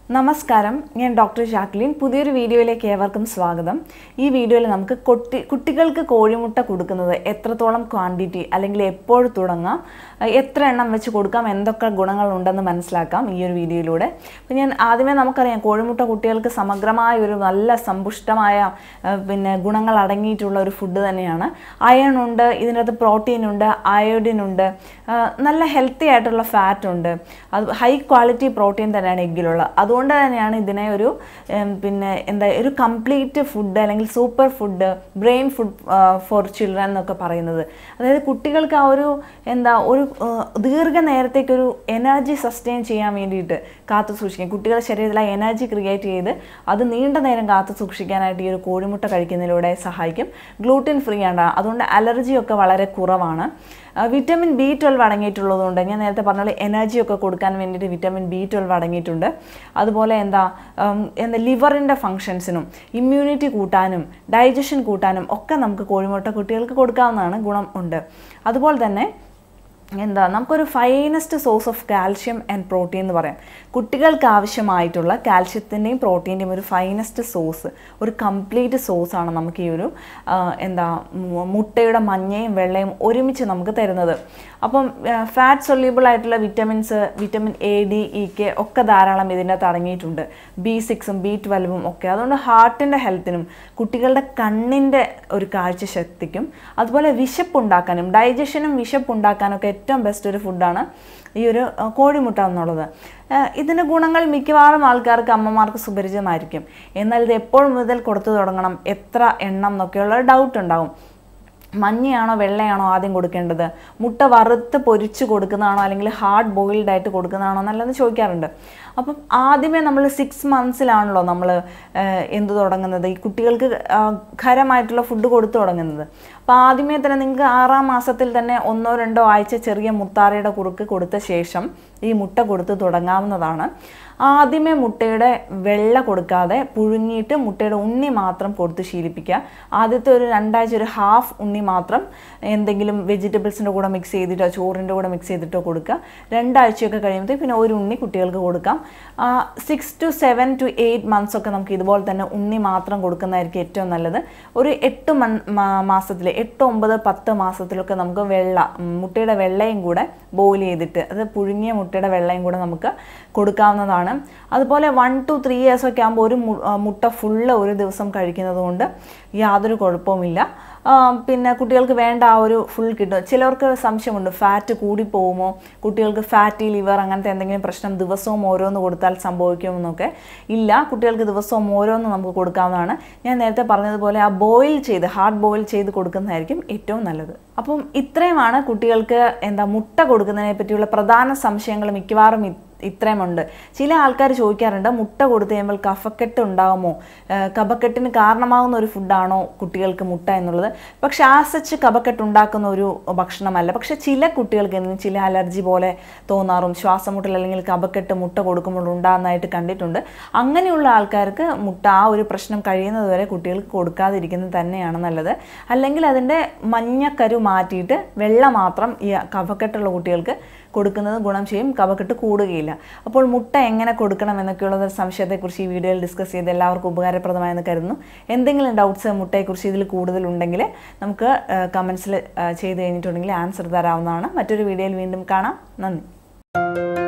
നമസ്കാരം ഞാൻ doctor Jacqueline പുതിയൊരു വീഡിയോയിലേക്ക് ഏവർക്കും സ്വാഗതം ഈ വീഡിയോയിൽ നമുക്ക് കുട്ടി കുട്ടികൾക്ക് കോഴിമുട്ട കൊടുക്കുന്നത് എത്രത്തോളം ക്വാണ്ടിറ്റി അല്ലെങ്കിൽ എപ്പോൾ തുടങ്ങാം അഹ് എത്ര എണ്ണം വെച്ച് കൊടുക്കാം എന്തൊക്കെ ഗുണങ്ങളുണ്ടെന്ന് മനസ്സിലാക്കാം ഈ ഒരു വീഡിയോയിലൂടെ അപ്പം ഞാൻ ആദ്യമേ നമുക്കറിയാം കോഴിമുട്ട കുട്ടികൾക്ക് സമഗ്രമായ ഒരു നല്ല സമ്പുഷ്ടമായ അഹ് പിന്നെ ഗുണങ്ങൾ അടങ്ങിയിട്ടുള്ള ഒരു ഫുഡ് തന്നെയാണ് അയൺ ഉണ്ട് ഇതിനകത്ത് പ്രോട്ടീൻ ഉണ്ട് അയോഡിൻ ഉണ്ട് ആഹ് നല്ല ഹെൽത്തി ആയിട്ടുള്ള ഫാറ്റ് ഉണ്ട് അത് ഹൈ ക്വാളിറ്റി പ്രോട്ടീൻ തന്നെയാണ് എഗ്ഗിലുള്ളത് അതുകൊണ്ട് തന്നെയാണ് ഇതിനെ ഒരു ഉം, പിന്നെ എന്താ ഒരു കംപ്ലീറ്റ് ഫുഡ് അല്ലെങ്കിൽ super food brain food for children എന്നൊക്കെ പറയുന്നത് അതായത് കുട്ടികൾക്ക് ആ ഒരു എന്താ ഒരു ആ, ദീർഘനേരത്തേക്കൊരു എനർജി സസ്റ്റെയിൻ ചെയ്യാൻ വേണ്ടിയിട്ട് കാത്തു സൂക്ഷിക്കാൻ കുട്ടികളുടെ ശരീരത്തിൽ ആ എനർജി ക്രിയേറ്റ് ചെയ്ത് അത് നീണ്ട നേരം കാത്തു സൂക്ഷിക്കാനായിട്ട് ഈ ഒരു കോഴിമുട്ട കഴിക്കുന്നതിലൂടെ സഹായിക്കും ഗ്ലൂട്ടിൻ ഫ്രീ ആണ് അതുകൊണ്ട് അലർജിയൊക്കെ വളരെ കുറവാണ് ആ, വിറ്റമിൻ ബി ട്വൽവ് അടങ്ങിയിട്ടുള്ളതുകൊണ്ട് ഞാൻ നേരത്തെ പറഞ്ഞ പോലെ എനർജി ഒക്കെ കൊടുക്കാൻ വേണ്ടിയിട്ട് വിറ്റമിൻ ബി ട്വൽവ് അടങ്ങിയിട്ടുണ്ട് അതുപോലെ എന്താ ഉം, എന്താ ലിവറിൻ്റെ ഫങ്ഷൻസിനും ഇമ്മ്യൂണിറ്റി കൂട്ടാനും ഡൈജഷൻ കൂട്ടാനും ഒക്കെ നമുക്ക് കോഴിമുട്ട കുട്ടികൾക്ക് കൊടുക്കാവുന്നതാണ് ഗുണം ഉണ്ട് അതുപോലെ തന്നെ എന്താ നമുക്കൊരു finest source of calcium and protein എന്ന് പറയാം കുട്ടികൾക്ക് ആവശ്യമായിട്ടുള്ള കാൽഷ്യത്തിൻ്റെയും പ്രോട്ടീൻ്റെയും ഒരു ഫൈനസ്റ്റ് സോഴ്സ് ഒരു കംപ്ലീറ്റ് സോഴ്സാണ് നമുക്ക് ഈ ഒരു ആ, എന്താ മു- മുട്ടയുടെ മഞ്ഞയും വെള്ളയും ഒരുമിച്ച് നമുക്ക് തരുന്നത് അപ്പം ഫാറ്റ് സൊല്യൂബിൾ ആയിട്ടുള്ള vitamins vitamin A D E K ഒക്കെ ധാരാളം ഇതിൻ്റെ അകത്ത് അടങ്ങിയിട്ടുണ്ട് ബി സിക്സും ബി ട്വൽവും ഒക്കെ അതുകൊണ്ട് ഹാർട്ടിൻ്റെ ഹെൽത്തിനും കുട്ടികളുടെ കണ്ണിൻ്റെ ഒരു കാഴ്ചശക്തിക്കും അതുപോലെ വിശപ്പുണ്ടാക്കാനും ഡൈജഷനും വിശപ്പുണ്ടാക്കാനൊക്കെ ഏറ്റവും ബെസ്റ്റ് ഒരു ഫുഡാണ് ഈ ഒരു ആ, കോഴിമുട്ട എന്നുള്ളത് ആ, ഇതിൻ്റെ ഗുണങ്ങൾ മിക്കവാറും ആൾക്കാർക്ക് അമ്മമാർക്ക് സുപരിചിതമായിരിക്കും എന്നാൽ ഇത് എപ്പോൾ മുതൽ കൊടുത്തു തുടങ്ങണം എത്ര എണ്ണം എന്നൊക്കെയുള്ള ഡൗട്ട് ഉണ്ടാവും മഞ്ഞയാണോ വെള്ളയാണോ ആദ്യം കൊടുക്കേണ്ടത് മുട്ട വറുത്ത് പൊരിച്ച് കൊടുക്കുന്നതാണോ അല്ലെങ്കിൽ ഹാർഡ് ബോയിൽഡ് ആയിട്ട് കൊടുക്കുന്നതാണോ നല്ലതെന്ന് ചോദിക്കാറുണ്ട് അപ്പം ആദ്യമേ നമ്മൾ സിക്സ് മന്ത്സിലാണല്ലോ നമ്മൾ എന്ത് തുടങ്ങുന്നത് ഈ കുട്ടികൾക്ക് ആ, ഖരമായിട്ടുള്ള ഫുഡ് കൊടുത്തു തുടങ്ങുന്നത് അപ്പോൾ ആദ്യമേ തന്നെ നിങ്ങൾക്ക് ആറാം മാസത്തിൽ തന്നെ ഒന്നോ രണ്ടോ ആഴ്ച ചെറിയ മുത്താറയുടെ കുറുക്ക് കൊടുത്ത ശേഷം ഈ മുട്ട കൊടുത്ത് തുടങ്ങാവുന്നതാണ് ആദ്യമേ മുട്ടയുടെ വെള്ള കൊടുക്കാതെ പുഴുങ്ങിയിട്ട് മുട്ടയുടെ ഉണ്ണി മാത്രം കൊടുത്ത് ശീലിപ്പിക്കുക ആദ്യത്തെ ഒരു രണ്ടാഴ്ച ഒരു ഹാഫ് ഉണ്ണി മാത്രം എന്തെങ്കിലും വെജിറ്റബിൾസിൻ്റെ കൂടെ മിക്സ് ചെയ്തിട്ടോ ചോറിൻ്റെ കൂടെ മിക്സ് ചെയ്തിട്ടോ കൊടുക്കുക രണ്ടാഴ്ചയൊക്കെ കഴിയുമ്പോഴത്തേക്ക് പിന്നെ ഒരു ഉണ്ണി കുട്ടികൾക്ക് കൊടുക്കാം six to seven to eight months ഒക്കെ നമുക്ക് ഇതുപോലെ തന്നെ ഉണ്ണി മാത്രം കൊടുക്കുന്നതായിരിക്കും ഏറ്റവും നല്ലത് ഒരു എട്ട് മൺ മാസത്തിൽ എട്ട് ഒമ്പത് പത്ത് മാസത്തിലൊക്കെ നമുക്ക് വെള്ള ഉം, മുട്ടയുടെ വെള്ളയും കൂടെ ബോയിൽ ചെയ്തിട്ട് അത് പുഴുങ്ങിയ മുട്ടയുടെ വെള്ളയും കൂടെ നമുക്ക് കൊടുക്കാവുന്നതാണ് അതുപോലെ വൺ ടു ത്രീ ഇയേഴ്സ് ഒക്കെ ആകുമ്പോൾ ഒരു മു- ആ, മുട്ട ഫുള്ള് ഒരു ദിവസം കഴിക്കുന്നത് കൊണ്ട് യാതൊരു കുഴപ്പവുമില്ല ആ, പിന്നെ കുട്ടികൾക്ക് വേണ്ട ആ ഒരു ഫുൾ കിട്ടും ചിലർക്ക് സംശയമുണ്ട് ഫാറ്റ് കൂടി പോകുമോ കുട്ടികൾക്ക് ഫാറ്റി ലിവർ അങ്ങനത്തെ എന്തെങ്കിലും പ്രശ്നം ദിവസവും ഓരോന്ന് കൊടുത്താൽ സംഭവിക്കുമെന്നൊക്കെ ഇല്ല കുട്ടികൾക്ക് ദിവസവും ഓരോന്ന് നമുക്ക് കൊടുക്കാവുന്നതാണ് ഞാൻ നേരത്തെ പറഞ്ഞതുപോലെ ആ ബോയിൽ ചെയ്ത് ഹാർഡ് ബോയിൽ ചെയ്ത് കൊടുക്കുന്നതായിരിക്കും ഏറ്റവും നല്ലത് അപ്പം ഇത്രയുമാണ് കുട്ടികൾക്ക് എന്താ മുട്ട കൊടുക്കുന്നതിനെ പറ്റിയുള്ള പ്രധാന സംശയങ്ങൾ മിക്കവാറും ഇ- ഇത്രയുമുണ്ട് ചില ആൾക്കാർ ചോദിക്കാറുണ്ട് മുട്ട കൊടുത്തു കഴിയുമ്പോൾ കഫക്കെട്ട് ഉണ്ടാകുമോ ഏഹ് കഫക്കെട്ടിന് കാരണമാകുന്ന ഒരു ഫുഡാണോ കുട്ടികൾക്ക് മുട്ട എന്നുള്ളത് പക്ഷെ ആ സച്ച് കഫക്കെട്ട് ഉണ്ടാക്കുന്ന ഒരു ഭക്ഷണമല്ല പക്ഷെ ചില കുട്ടികൾക്ക് ഇതിന് ചില അലർജി പോലെ തോന്നാറും ശ്വാസമുട്ടൽ അല്ലെങ്കിൽ കഫക്കെട്ട് മുട്ട കൊടുക്കുമ്പോൾ ഉണ്ടാകുന്നതായിട്ട് കണ്ടിട്ടുണ്ട് അങ്ങനെയുള്ള ആൾക്കാർക്ക് മുട്ട ആ ഒരു പ്രശ്നം കഴിയുന്നത് വരെ കുട്ടികൾക്ക് കൊടുക്കാതിരിക്കുന്നത് തന്നെയാണ് നല്ലത് അല്ലെങ്കിൽ അതിൻ്റെ മഞ്ഞക്കരു മാറ്റിയിട്ട് വെള്ള മാത്രം ഈ കഫക്കെട്ടുള്ള കുട്ടികൾക്ക് കൊടുക്കുന്നത് ഗുണം ചെയ്യും കഫക്കെട്ട് കൂടുകയില്ല അപ്പോൾ മുട്ട എങ്ങനെ കൊടുക്കണം എന്നൊക്കെയുള്ള ഒരു സംശയത്തെക്കുറിച്ച് ഈ വീഡിയോയിൽ ഡിസ്കസ് ചെയ്ത് എല്ലാവർക്കും ഉപകാരപ്രദമായെന്ന് കരുതുന്നു എന്തെങ്കിലും ഡൗട്ട്സ് മുട്ടയെക്കുറിച്ച് ഇതിൽ കൂടുതലുണ്ടെങ്കിൽ നമുക്ക് കമൻസിൽ ചെയ്ത് കഴിഞ്ഞിട്ടുണ്ടെങ്കിൽ ആൻസർ തരാവുന്നതാണ് മറ്റൊരു വീഡിയോയിൽ വീണ്ടും കാണാം നന്ദി